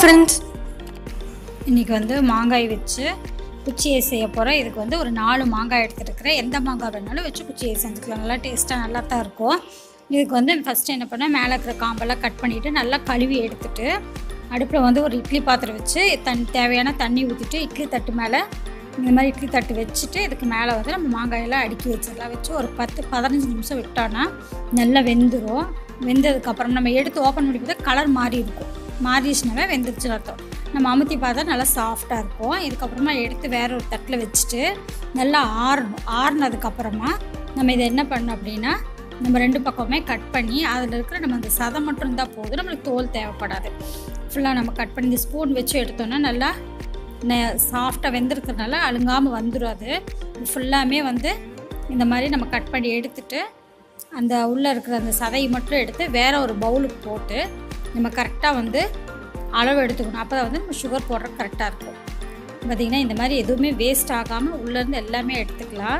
friends இன்றைக்கி வந்து மாங்காய் வச்சு குச்சியை செய்ய போகிறேன் இதுக்கு வந்து ஒரு நாலு மாங்காய் எடுத்துருக்கிறேன் எந்த மாங்காய் வேணாலும் வச்சு குச்சியை செஞ்சுக்கலாம் நல்லா டேஸ்ட்டாக நல்லா தான் இருக்கும் இதுக்கு வந்து ஃபஸ்ட்டு என்ன பண்ணேன் மேலே இருக்கிற காம்பெல்லாம் கட் பண்ணிவிட்டு நல்லா கழுவி எடுத்துட்டு அடுப்பில் வந்து ஒரு இட்லி பாத்திரம் வச்சு தண்ணி தேவையான தண்ணி ஊற்றிட்டு இட்லி தட்டு மேலே இந்த மாதிரி இட்லி தட்டு வச்சுட்டு இதுக்கு மேலே வந்து நம்ம மாங்காயெல்லாம் அடுக்கி வச்சிடலாம் வச்சு ஒரு பத்து பதினஞ்சு நிமிஷம் விட்டோன்னா நல்லா வெந்துடும் வெந்ததுக்கப்புறம் நம்ம எடுத்து ஓப்பன் பண்ணிவிட்டு கலர் மாறி இருக்கும் மாறிடுச்சுனாவே வெந்துருச்சுன்னு அர்த்தம் நம்ம அமுத்தி பார்த்தா நல்லா சாஃப்டாக இருக்கும் இதுக்கப்புறமா எடுத்து வேற ஒரு தட்டில் வச்சுட்டு நல்லா ஆறணும் ஆறுனதுக்கப்புறமா நம்ம இதை என்ன பண்ணணும் அப்படின்னா நம்ம ரெண்டு பக்கமே கட் பண்ணி அதில் இருக்கிற நம்ம அந்த சதை மட்டும் இருந்தால் போதும் நம்மளுக்கு தோல் தேவைப்படாது ஃபுல்லாக நம்ம கட் பண்ணி இந்த ஸ்பூன் வச்சு எடுத்தோன்னா நல்லா சாஃப்டாக வெந்திருக்கிறதுனால அழுங்காமல் வந்துடும் அது ஃபுல்லாமே வந்து இந்த மாதிரி நம்ம கட் பண்ணி எடுத்துட்டு அந்த உள்ளே இருக்கிற அந்த சதையை மட்டும் எடுத்து வேறு ஒரு பவுலுக்கு போட்டு நம்ம கரெக்டாக வந்து அளவு எடுத்துக்கணும் அப்போ தான் வந்து நம்ம சுகர் போடுற கரெக்டாக இருக்கும் பார்த்திங்கன்னா இந்த மாதிரி எதுவுமே வேஸ்ட் ஆகாமல் உள்ளேருந்து எல்லாமே எடுத்துக்கலாம்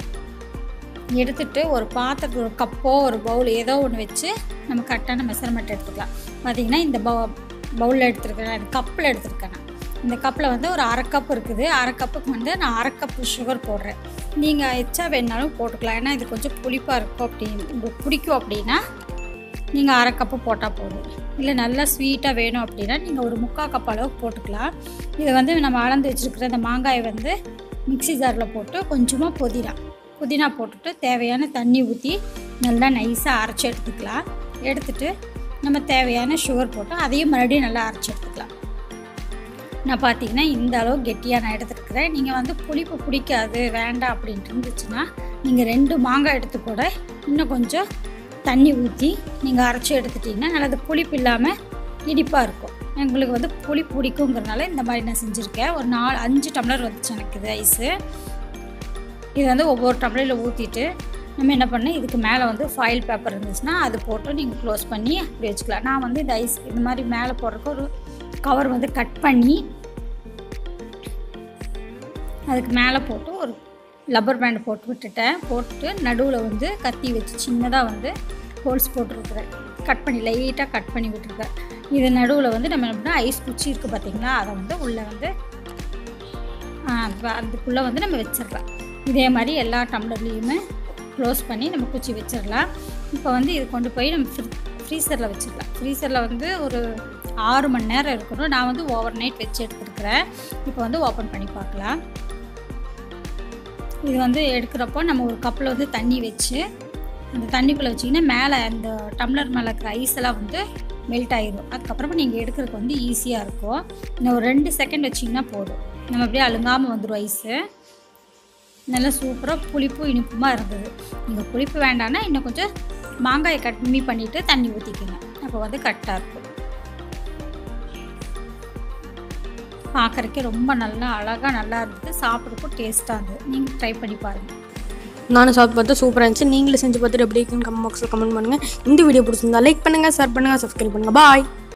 எடுத்துட்டு ஒரு பாத்திரத்தில் ஒரு கப்போ ஒரு பவுல் ஏதோ ஒன்று வச்சு நம்ம கரெக்டான மெஷர்மெண்ட் எடுத்துக்கலாம் பார்த்திங்கன்னா இந்த பவு பவுலில் எடுத்துருக்கேன் இந்த கப்பில் எடுத்துருக்கேன் நான் இந்த கப்பில் வந்து ஒரு அரை கப் இருக்குது அரை கப்புக்கு வந்து நான் அரை கப்பு சுகர் போடுறேன் நீங்கள் எச்சா வேணாலும் போட்டுக்கலாம் ஏன்னா இது கொஞ்சம் புளிப்பாக இருக்கும் அப்படின்னு உங்களுக்கு பிடிக்கும் அப்படின்னா நீங்கள் அரை கப்பு போட்டால் போதும் இல்லை நல்லா ஸ்வீட்டாக வேணும் அப்படின்னா நீங்கள் ஒரு முக்கால் கப் அளவுக்கு போட்டுக்கலாம் இதை வந்து நம்ம அளந்து வச்சுருக்கிற இந்த மாங்காயை வந்து மிக்ஸி ஜாரில் போட்டு கொஞ்சமாக புதினா புதினா போட்டுட்டு தேவையான தண்ணி ஊற்றி நல்லா நைஸாக அரைச்சி எடுத்துக்கலாம் எடுத்துட்டு நம்ம தேவையான சுகர் போட்டு அதையும் மறுபடியும் நல்லா அரைச்சி எடுத்துக்கலாம் நான் பார்த்தீங்கன்னா இந்த அளவு கெட்டியாக நான் எடுத்துருக்கிறேன் நீங்கள் வந்து புளிப்பு பிடிக்காது வேண்டாம் அப்படின்ட்டு இருந்துச்சுன்னா நீங்கள் ரெண்டு மாங்காய் எடுத்து கூட இன்னும் கொஞ்சம் தண்ணி ஊற்றி நீங்கள் அரைச்சி எடுத்துட்டிங்கன்னா நல்லது புளிப்பு இல்லாமல் இனிப்பாக இருக்கும் எங்களுக்கு வந்து புளி பிடிக்குங்கிறனால இந்த மாதிரி நான் செஞ்சுருக்கேன் ஒரு நாலு அஞ்சு டம்ளர் வந்துச்சு எனக்கு இது ஐஸு இது வந்து ஒவ்வொரு டம்ளரில் ஊற்றிட்டு நம்ம என்ன பண்ணோம் இதுக்கு மேலே வந்து ஃபாயில் பேப்பர் இருந்துச்சுன்னா அது போட்டு நீங்கள் க்ளோஸ் பண்ணி அப்படி வச்சுக்கலாம் நான் வந்து இந்த ஐஸ் இந்த மாதிரி மேலே போடுறதுக்கு ஒரு கவர் வந்து கட் பண்ணி அதுக்கு மேலே போட்டு ஒரு லப்பர் பேண்ட் போட்டு விட்டுட்டேன் போட்டுட்டு நடுவில் வந்து கத்தி வச்சு சின்னதாக வந்து ஹோல்ஸ் போட்டிருக்கிறேன் கட் பண்ணி லைட்டாக கட் பண்ணி விட்டுருக்கேன் இது நடுவில் வந்து நம்ம என்ன பண்ணால் ஐஸ் குச்சி இருக்குது பார்த்தீங்களா அதை வந்து உள்ளே வந்து அதுக்குள்ளே வந்து நம்ம வச்சிடலாம் இதே மாதிரி எல்லா டம்ளர்லேயுமே க்ளோஸ் பண்ணி நம்ம குச்சி வச்சிடலாம் இப்போ வந்து இது கொண்டு போய் நம்ம ஃப்ரீ ஃப்ரீசரில் வச்சுக்கலாம் ஃப்ரீசரில் வந்து ஒரு ஆறு மணி நேரம் இருக்கணும் நான் வந்து ஓவர் நைட் வச்சு எடுத்துருக்கிறேன் இப்போ வந்து ஓப்பன் பண்ணி பார்க்கலாம் இது வந்து எடுக்கிறப்போ நம்ம ஒரு கப்பில் வந்து தண்ணி வச்சு அந்த தண்ணிக்குள்ளே வச்சிங்கன்னா மேலே அந்த டம்ளர் மேலே இருக்கிற ஐஸ் எல்லாம் வந்து மெல்ட் ஆகிடும் அதுக்கப்புறமா நீங்கள் எடுக்கிறதுக்கு வந்து ஈஸியாக இருக்கும் இன்னும் ஒரு ரெண்டு செகண்ட் வச்சிங்கன்னா போதும் நம்ம அப்படியே அழுங்காமல் வந்துடும் ஐஸு நல்லா சூப்பராக புளிப்பும் இனிப்புமாக இருந்தது நீங்கள் புளிப்பு வேண்டாம்னா இன்னும் கொஞ்சம் மாங்காயை கம்மி பண்ணிவிட்டு தண்ணி ஊற்றிக்கோங்க அப்போ வந்து கரெக்டாக இருக்கும் பார்க்குறக்கே ரொம்ப நல்லா அழகாக நல்லா இருந்தது சாப்பிட்றதுக்கும் டேஸ்ட்டாக இருந்தது நீங்கள் ட்ரை பண்ணி பாருங்கள் நானும் சாப்பிட்டு பார்த்தா சூப்பராக இருந்துச்சு நீங்களும் செஞ்சு பார்த்துட்டு எப்படி இருக்குன்னு கமெண்ட் பாக்ஸில் கமெண்ட் பண்ணுங்கள் இந்த வீடியோ பிடிச்சிருந்தா லைக் பண்ணுங்கள் ஷேர் பண்ணுங்கள் சப்ஸ்கிரைப் பண்ணுங்கள் பாய்